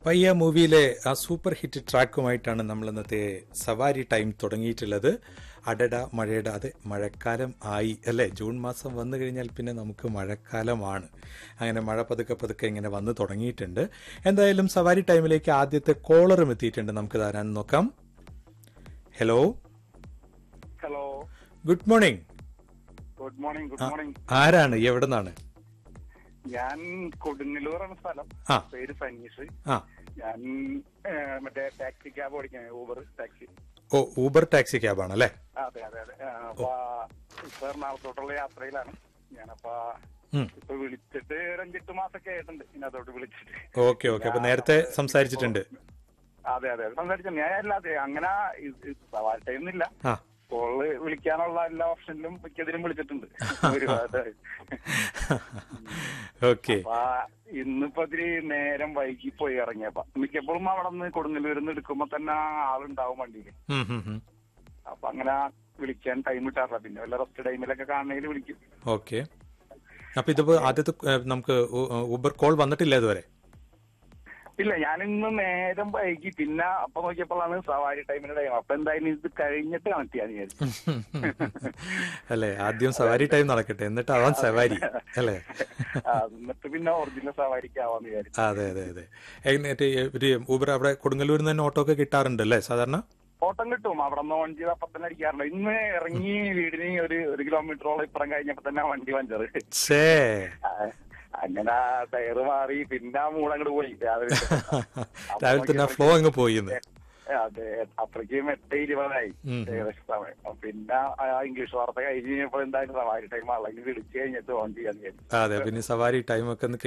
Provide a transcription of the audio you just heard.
പയ്യ മൂവിയിലെ ആ സൂപ്പർ ഹിറ്റ് ട്രാക്കുമായിട്ടാണ് നമ്മൾ ഇന്നത്തെ സവാരി ടൈം തുടങ്ങിയിട്ടുള്ളത് അടട മഴയുടെ അതെ മഴക്കാലം ആയി അല്ലേ ജൂൺ മാസം വന്നു കഴിഞ്ഞാൽ പിന്നെ നമുക്ക് മഴക്കാലമാണ് അങ്ങനെ മഴ പതുക്കെ പതുക്കെ ഇങ്ങനെ വന്ന് തുടങ്ങിയിട്ടുണ്ട് എന്തായാലും സവാരി ടൈമിലേക്ക് ആദ്യത്തെ കോളറും എത്തിയിട്ടുണ്ട് നമുക്ക് തരാൻ നോക്കാം hello hello good morning good morning good morning ആരാണ് എവിടെ നിന്നാണ് ഞാൻ കൊടുങ്ങല്ലൂറാണ് സ്ഥലം ആ. പേര് സനീഷ് ആ ഞാൻ ഏഹ്, മറ്റേ ടാക്സി ക്യാബ് ഓടിക്കാൻ ഊബർ ടാക്സി ഓ ഊബർ ടാക്സി ക്യാബാണ് അല്ലേ അതെ അതെ അതെ ആ, അപ്പൊ ഇപ്പൊ എറണാകുളത്തോട്ടുള്ള യാത്രയിലാണ് ഞാനപ്പോ ഉം. ഇപ്പൊ വിളിച്ചിട്ട് ഒരു അഞ്ചെട്ട് മാസൊക്കെ ആയിട്ടുണ്ട് ഇതിനകത്തോട്ട് വിളിച്ചിട്ട് ഓക്കെ ഓക്കെ അപ്പൊ നേരത്തെ സംസാരിച്ചിട്ടുണ്ട് അതെ അതെ സംസാരിച്ചു ഞാൻ അല്ലാതെ അങ്ങനെ സവാരി ടൈം ഇല്ല ആ കോള് വിളിക്കാനുള്ള എല്ലാ ഓപ്ഷനിലും മിക്കതിലും വിളിച്ചിട്ടുണ്ട് ഒരുപാട് ഓക്കെ അപ്പൊ ഇന്നിപ്പോ ഇത്തിരി നേരം വൈകി പോയി ഇറങ്ങിയപ്പോ മിക്കപ്പോഴും അവിടെ നിന്ന് കൊടുങ്ങല്ലൂരിന്ന് എടുക്കുമ്പോ തന്നെ ആളുണ്ടാവും വണ്ടിയിൽ അപ്പൊ അങ്ങനെ വിളിക്കാൻ ടൈം കിട്ടാറില്ല പിന്നെ വല്ല റെസ്റ്റ് ടൈമിലൊക്കെ കാണണമെങ്കിൽ വിളിക്കും ഓക്കെ അപ്പൊ ഇതിപ്പോ ആദ്യത്തെ ഏ, നമുക്ക് ഊബർ കോൾ വന്നിട്ടില്ല ഇതുവരെ ഇല്ല ഞാൻ ഇന്ന് നേരം വൈകി പിന്നെ അപ്പൊ നോക്കിയപ്പോഴാണ് സവാരി ടൈമിന്റെ ടൈം അപ്പൊ എന്തായാലും ഇത് കഴിഞ്ഞിട്ട് കണക്ട് ചെയ്യാൻ വിചാരിച്ചു അല്ലെ ആദ്യം സവാരി ടൈം നടക്കട്ടെ എന്നിട്ട് ആവാൻ സവാരി അല്ലേ ആ, എന്നിട്ട് പിന്നെ ഒറിജിനൽ സവാരിക്ക് ആവാന്ന് വിചാരിച്ചു അതെ അതെ അതെ എന്നിട്ട് ഒരു ഊബർ അവിടെ കൊടുങ്ങല്ലൂരിൽ നിന്ന് തന്നെ ഓട്ടോ ഒക്കെ കിട്ടാറുണ്ട് അല്ലേ സാധാരണ ഓട്ടം കിട്ടും അവിടെ നിന്ന് ഓൺ ചെയ്ത് അപ്പൊ തന്നെ അടിക്കാറുണ്ട് ഇന്ന് ഇറങ്ങി വീടിന് ഒരു ഒരു കിലോമീറ്ററോളം ഇപ്പുറം കഴിഞ്ഞപ്പോ തന്നെ വണ്ടി പഞ്ചറ് ഛേ ആ, അങ്ങനെ ടയറ് മാറി പിന്നെ ആ മൂടങ്ങോട്ട് പോയി രാവിലെ രാവിലെ തന്നെ ഫ്ലോ അങ്ങ് പോയി ഇന്ന് അതെ അത്രയ്ക്കും എട്ട് ഇരുപതായി ഉം. ഏകദേശം സമയം അപ്പൊ പിന്നെ ആ ഇംഗ്ലീഷ് വാർത്ത കഴിഞ്ഞ് കഴിഞ്ഞപ്പോൾ എന്തായാലും സവാരി ടൈം അല്ലെങ്കിൽ വിളിച്ചു കഴിഞ്ഞിട്ട് ഓൺ ചെയ്യാൻ വിചാരിച്ചു അതെ പിന്നെ സവാരി ടൈം ഒക്കെ ഒന്ന്